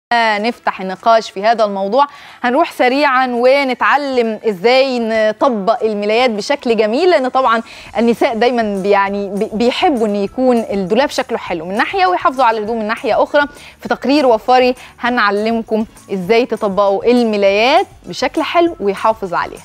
نفتح النقاش في هذا الموضوع هنروح سريعا ونتعلم ازاي نطبق الملايات بشكل جميل لان طبعا النساء دايما يعني بيحبوا ان يكون الدولاب شكله حلو من ناحيه ويحافظوا على الهدوم من ناحيه اخرى في تقرير وفري هنعلمكم ازاي تطبقوا الملايات بشكل حلو ويحافظ عليها